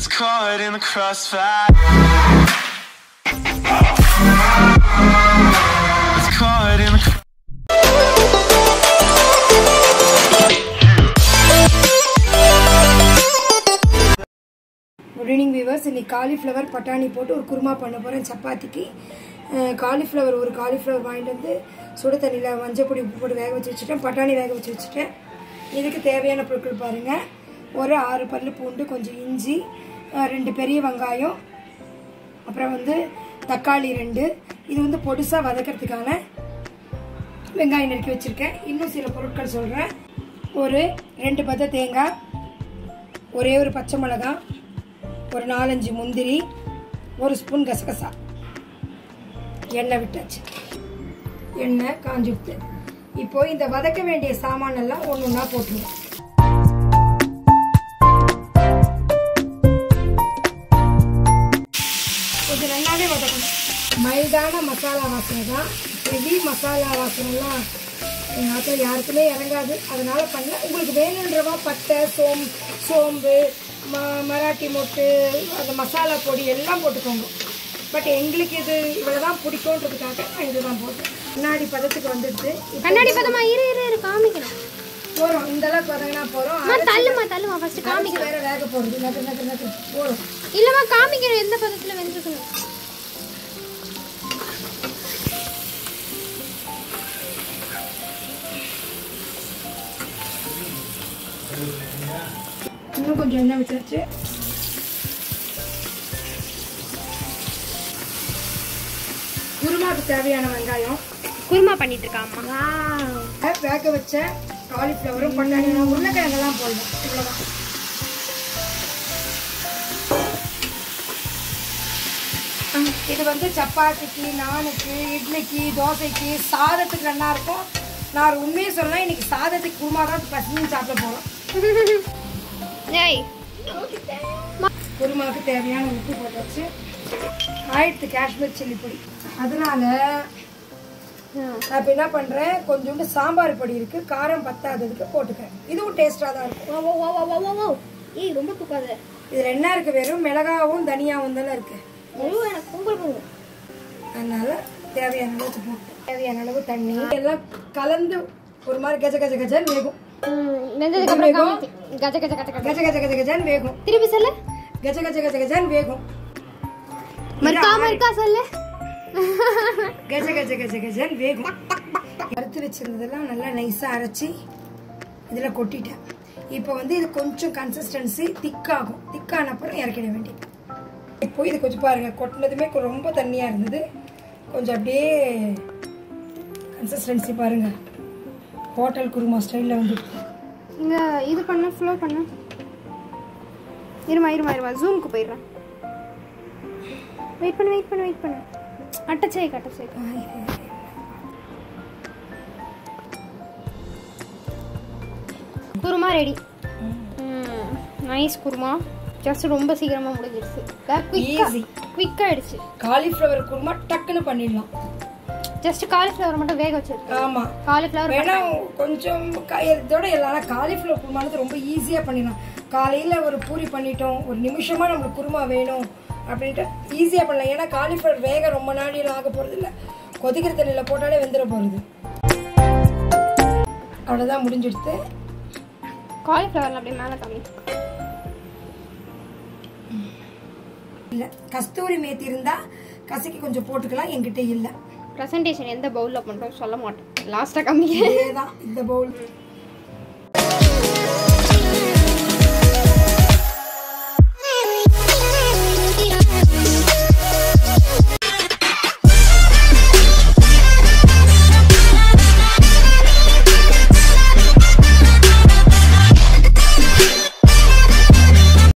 gets caught in the crossfire. It's caught in the cr- good evening viewers இன்னைக்கு cauliflower பட்டாணி போட்டு ஒரு குருமா பண்ண போகிறேன் சப்பாத்திக்கு காலிஃப்ளவர் ஒரு காலிஃப்ளவர் வாங்கிட்டு வந்து சுடு தண்ணியில் மஞ்சள் பொடி உப்பு போட்டு வேக வச்சு வச்சுட்டேன் பட்டாணி வேக வச்சு வச்சுட்டேன் இதுக்கு தேவையான பொருட்கள் பாருங்கள் ஒரு ஆறு பல்லு பூண்டு கொஞ்சம் இஞ்சி அஹ், ரெண்டு பெரிய வெங்காயம் அப்புறம் வந்து தக்காளி ரெண்டு இது வந்து பொடுசாக வதக்கிறதுக்கான வெங்காயம் நறுக்கி வச்சுருக்கேன் இன்னும் சில பொருட்கள் சொல்கிறேன் ஒரு ரெண்டு பத்த தேங்காய் ஒரே ஒரு பச்சை மிளகாய் ஒரு நாலஞ்சு முந்திரி ஒரு ஸ்பூன் கசகசா எண்ணெய் விட்டாச்சு எண்ணெய் காஞ்சி விட்டு இப்போ இந்த வதக்க வேண்டிய சாமான் எல்லாம் ஒன்று ஒன்றா போட்டுருவோம் கொஞ்சம் நல்லாவே வதக்கணும் மைல்டான மசாலா வாசனை தான் ஹெவி மசாலா வாசனைலாம் எங்கள் ஆட்டில் யாருக்குமே இறங்காது அதனால பண்ண உங்களுக்கு வேணுன்றவா பட்டை சோம் சோம்பு ம மராட்டி மொட்டு அந்த மசாலா பொடி எல்லாம் போட்டுக்கோங்க பட் எங்களுக்கு இது இவ்வளோதான் பிடிக்கும்ன்றதுக்காக நான் இதுதான் போட்டேன் முன்னாடி பதத்துக்கு வந்துடுது இப்போ கண்ணாடி பதமா இரு இரு இரு காமிக்கணும் போகிறோம் இந்த அளவுக்கு வதங்கினா போகிறோம் அம்மா தள்ளுமா தள்ளுமா ஃபர்ஸ்ட் காமிக்கணும் வேற வேக போகிறது நக்கு நக்கு நக்கு போகிறோம் இல்லம்மா காமிக்கணும் எந்த பதத்துல வெந்திருக்கணும் இன்னும் கொஞ்சம் எண்ணெய் விட்டாச்சு குருமாவுக்கு தேவையான வெங்காயம் குருமா பண்ணிட்டு இருக்கா அம்மா வேக வச்ச காலிஃப்ளவரும் பண்ணாங்க உருளைக்கிழங்கெல்லாம் போடலாம் இவ்வளோதான் இது வந்து சப்பாத்திக்கு நானுக்கு இட்லிக்கு தோசைக்கு சாதத்துக்கு நல்லா இருக்கும் நான் உண்மையை சொல்லலாம் இன்னைக்கு சாதத்துக்கு குருமா தான் பசங்க சாப்பிட போகிறோம் ஏய் குருமாவுக்கு தேவையான உப்பு போட்டாச்சு ஆயிடுத்து காஷ்மீர் சில்லி பொடி அதனால நான் இப்போ என்ன பண்ணுறேன் கொஞ்சோண்டு சாம்பார் பொடி இருக்கு காரம் பத்தாததுக்கு போட்டுக்கிறேன் இதுவும் டேஸ்டாக தான் இருக்கும் ஓ ஓ ஓ ஓ ஓ ஓ ஏய் ரொம்ப தூக்காத இதில் என்ன இருக்கு வெறும் மிளகாவும் தனியாவும் தானே இருக்கு ஐயோ எனக்கு பொங்கல் பண்ணுவோம் அதனால தேவையான அளவுக்கு போட்டு தேவையான அளவு தண்ணி எல்லாம் கலந்து ஒரு மாதிரி கஜ கஜ கஜன்னு வேகும் வெந்ததுக்கு அப்புறம் காமிக்கு கஜ கஜ கஜ கஜ கஜ கஜ கஜ கஜன்னு வேகும் திருப்பி சொல்லு கஜ கஜ கஜ கஜன்னு வேகும் மறுக்காம இருக்கா சொல்லு கஜ கஜ கஜ கஜன்னு வேகும் அறுத்து வச்சிருந்ததெல்லாம் நல்லா நைஸாக அரைச்சி இதில் கொட்டிட்டேன் இப்போ வந்து இது கொஞ்சம் கன்சிஸ்டன்சி திக்காகும் திக்கான அப்புறம் இறக்கிட வேண்டியது இப்போ இது கொஞ்சம் பாருங்க கொட்டினதுமே கொ- ரொம்ப தண்ணியாக இருந்தது கொஞ்சம் அப்படியே கன்சிஸ்டன்சி பாருங்க ஹோட்டல் குருமா ஸ்டைலில் வந்து இங்க இது பண்ண ஃப்ளோ பண்ண இருமா இருமா இருமா ஜூமுக்கு போயிடுறேன் வெயிட் பண்ணு வெயிட் பண்ணு வெயிட் பண்ணு அட்டச்சை அட்டச்சை kurma ready nice kurma just ரொம்ப சீக்கிரமா முடிஞ்சிருச்சு குவிக்கா Easy. குவிக் ஆயிடுச்சு காலிஃப்ளவர் குருமா டக்குன்னு பண்ணிடலாம் ஜஸ்ட் காலிஃப்ளவர் மட்டும் வேக வச்சிருக்கு ஆமாம் காலிஃப்ளவர் வேணா கொஞ்சம் க- இதோட எல்லாம் காலிஃப்ளவர் குருமானது ரொம்ப ஈஸியாக பண்ணிடலாம் காலையில் ஒரு பூரி பண்ணிட்டோம் ஒரு நிமிஷமாக நம்மளுக்கு குருமா வேணும் அப்படின்ட்டு ஈஸியாக பண்ணலாம் ஏன்னா காலிஃப்ளவர் வேக ரொம்ப நாடியில் ஆக போகிறது இல்லை கொதிக்கிற தண்ணியில் போட்டாலே வெந்துட போகிறது அவ்வளோதான் முடிஞ்சிடுத்து காலிஃப்ளவர் அப்படியே மேலே காமி இல்லை கஸ்தூரி மேத்தி இருந்தால் கசக்கி கொஞ்சம் போட்டுக்கலாம் என்கிட்ட இல்லை ப்ரெசன்டேஷன் எந்த பவுலில் பண்ணுறோம் சொல்ல மாட்டோம் லாஸ்ட்டாக காமிக்க இதே தான் இந்த பவுல்